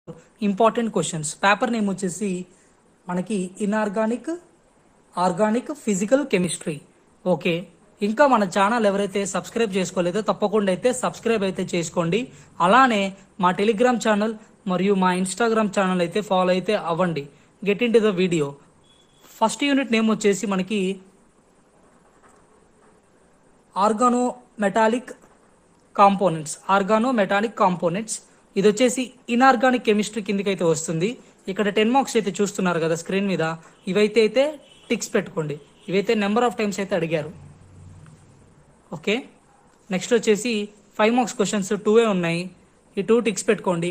important questions paper name వచ్చేసి మనకి inorganic organic physical chemistry okay ఇంకా మన ఛానల్ ఎవరైతే సబ్స్క్రైబ్ చేసుకోలేదో తప్పకుండా అయితే సబ్స్క్రైబ్ అయితే చేసుకోండి అలానే మా టెలిగ్రామ్ ఛానల్ మరియు మా ఇన్స్టాగ్రామ్ ఛానల్ అయితే ఫాలో అయితే అవ్వండి get into the video first unit name వచ్చేసి మనకి organo metallic components organo metallic components ఇది వచ్చేసి ఇన్ఆర్గానిక్ కెమిస్ట్రీ కిందకి అయితే వస్తుంది ఇక్కడ టెన్ మార్క్స్ అయితే చూస్తున్నారు కదా స్క్రీన్ మీద ఇవైతే అయితే టిక్స్ పెట్టుకోండి ఇవైతే నెంబర్ ఆఫ్ టైమ్స్ అయితే అడిగారు ఓకే నెక్స్ట్ వచ్చేసి ఫైవ్ మార్క్స్ క్వశ్చన్స్ టూవే ఉన్నాయి ఈ టూ టిక్స్ పెట్టుకోండి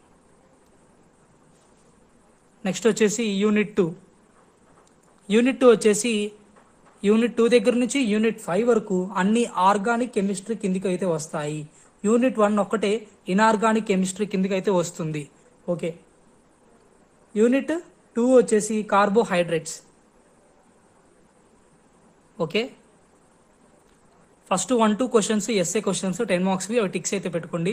నెక్స్ట్ వచ్చేసి యూనిట్ టూ యూనిట్ టూ వచ్చేసి యూనిట్ టూ దగ్గర నుంచి యూనిట్ ఫైవ్ వరకు అన్ని ఆర్గానిక్ కెమిస్ట్రీ కిందికి అయితే వస్తాయి యూనిట్ వన్ ఒక్కటే ఇన్ఆర్గానిక్ కెమిస్ట్రీ కిందికి అయితే వస్తుంది ఓకే యూనిట్ టూ వచ్చేసి carbohydrates okay first one two questions SA questions ten మార్క్స్వి అవి టిక్స్ అయితే పెట్టుకోండి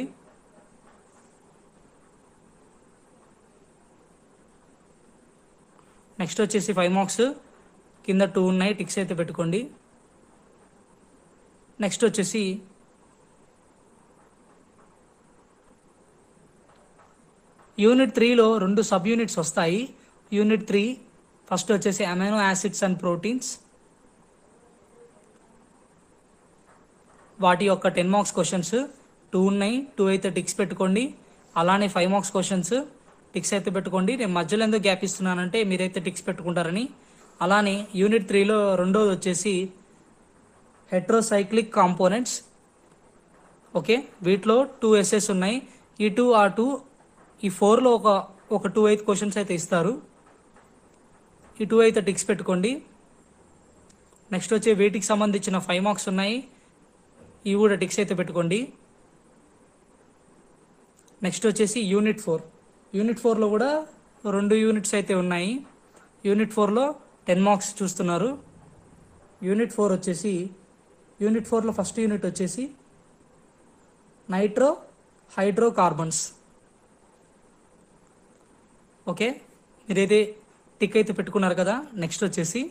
నెక్స్ట్ వచ్చేసి ఫైవ్ మార్క్స్ కింద టూ ఉన్నాయి టిక్స్ అయితే పెట్టుకోండి నెక్స్ట్ వచ్చేసి యూనిట్ త్రీలో రెండు సబ్ యూనిట్స్ వస్తాయి యూనిట్ త్రీ ఫస్ట్ వచ్చేసి అమైనో యాసిడ్స్ అండ్ ప్రోటీన్స్ వాటి యొక్క టెన్ మార్క్స్ క్వశ్చన్స్ టూ ఉన్నాయి టూ అయితే టిక్స్ పెట్టుకోండి అలానే ఫైవ్ మార్క్స్ క్వశ్చన్స్ టిక్స్ అయితే పెట్టుకోండి నేను మధ్యలో ఎందుకు గ్యాప్ ఇస్తున్నానంటే మీరైతే టిక్స్ పెట్టుకుంటారని అలానే యూనిట్ త్రీలో రెండోది వచ్చేసి హెట్రోసైక్లిక్ కాంపోనెంట్స్ ఓకే వీటిలో టూ ఎస్ఎస్ ఉన్నాయి ఈ టూ ఆ టూ ఈ ఫోర్లో ఒక ఒక టూ ఎయిత్ క్వశ్చన్స్ అయితే ఇస్తారు ఈ టూ అయితే టిక్స్ పెట్టుకోండి నెక్స్ట్ వచ్చే వీటికి సంబంధించిన ఫైవ్ మార్క్స్ ఉన్నాయి ఇవి కూడా టిక్స్ అయితే పెట్టుకోండి నెక్స్ట్ వచ్చేసి యూనిట్ ఫోర్ యూనిట్ ఫోర్లో కూడా రెండు యూనిట్స్ అయితే ఉన్నాయి యూనిట్ ఫోర్లో టెన్ మార్క్స్ చూస్తున్నారు యూనిట్ ఫోర్ వచ్చేసి యూనిట్ ఫోర్లో ఫస్ట్ యూనిట్ వచ్చేసి నైట్రో హైడ్రో కార్బన్స్ ఓకే మీరైతే టిక్ అయితే పెట్టుకున్నారు కదా నెక్స్ట్ వచ్చేసి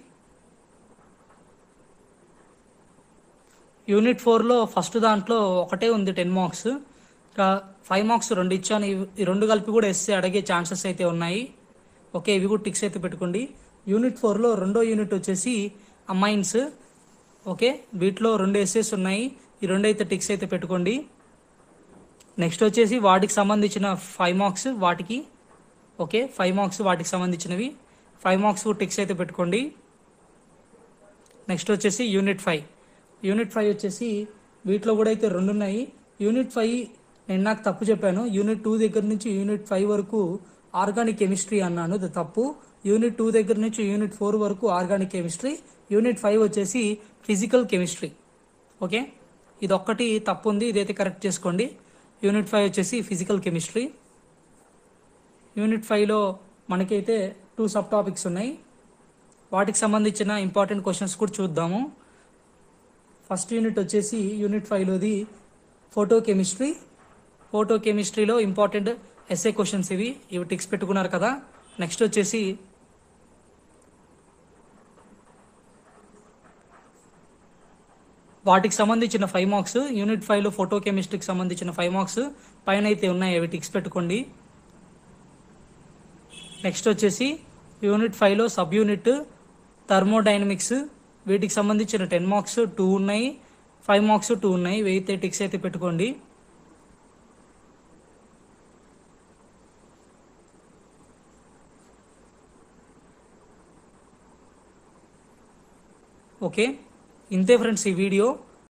యూనిట్ ఫోర్లో ఫస్ట్ దాంట్లో ఒకటే ఉంది టెన్ మార్క్స్ ఇంకా ఫైవ్ మార్క్స్ రెండు ఇచ్చాను ఇవి- ఈ రెండు కలిపి కూడా ఎస్సే అడిగే ఛాన్సెస్ అయితే ఉన్నాయి ఓకే ఇవి కూడా టిక్స్ అయితే పెట్టుకోండి యూనిట్ ఫోర్లో రెండో యూనిట్ వచ్చేసి అమైన్స్ ఓకే వీటిలో రెండు ఎస్ఎస్ ఉన్నాయి ఈ రెండు అయితే టిక్స్ అయితే పెట్టుకోండి నెక్స్ట్ వచ్చేసి వాటికి సంబంధించిన ఫైవ్ మార్క్స్ వాటికి ఓకే ఫైవ్ మార్క్స్ వాటికి సంబంధించినవి ఫైవ్ మార్క్స్ టిక్స్ అయితే పెట్టుకోండి నెక్స్ట్ వచ్చేసి యూనిట్ ఫైవ్ యూనిట్ ఫైవ్ వచ్చేసి వీటిలో కూడా అయితే రెండు ఉన్నాయి యూనిట్ ఫైవ్ నేను నాకు తప్పు చెప్పాను యూనిట్ టూ దగ్గర నుంచి యూనిట్ ఫైవ్ వరకు ఆర్గానిక్ కెమిస్ట్రీ అన్నాను ఇది తప్పు యూనిట్ టూ దగ్గర నుంచి యూనిట్ ఫోర్ వరకు ఆర్గానిక్ కెమిస్ట్రీ యూనిట్ ఫైవ్ వచ్చేసి ఫిజికల్ కెమిస్ట్రీ ఓకే ఇది ఒక్కటి తప్పు ఉంది ఇదైతే కరెక్ట్ చేసుకోండి యూనిట్ ఫైవ్ వచ్చేసి ఫిజికల్ కెమిస్ట్రీ యూనిట్ ఫైవ్లో మనకైతే టూ సబ్ టాపిక్స్ ఉన్నాయి వాటికి సంబంధించిన ఇంపార్టెంట్ క్వశ్చన్స్ కూడా చూద్దాము ఫస్ట్ యూనిట్ వచ్చేసి యూనిట్ ఫైవ్లోది ఫోటో కెమిస్ట్రీ ఫోటో కెమిస్ట్రీలో ఇంపార్టెంట్ ఎస్ఏ క్వశ్చన్స్ ఇవి ఇవి టిక్స్ పెట్టుకున్నారు కదా నెక్స్ట్ వచ్చేసి వాటికి సంబంధించిన ఫైవ్ మార్క్స్ యూనిట్ ఫైవ్లో ఫోటో కెమిస్ట్రీకి సంబంధించిన ఫైవ్ మార్క్స్ పైన అయితే ఉన్నాయి అవి టిక్స్ పెట్టుకోండి నెక్స్ట్ వచ్చేసి యూనిట్ ఫైవ్లో సబ్ యూనిట్ థర్మోడైనమిక్స్ వీటికి సంబంధించిన టెన్ మార్క్స్ టూ ఉన్నాయి ఫైవ్ మార్క్స్ టూ ఉన్నాయి వెయితే టిక్స్ అయితే పెట్టుకోండి ఓకే ఇంతే ఫ్రెండ్స్ ఈ వీడియో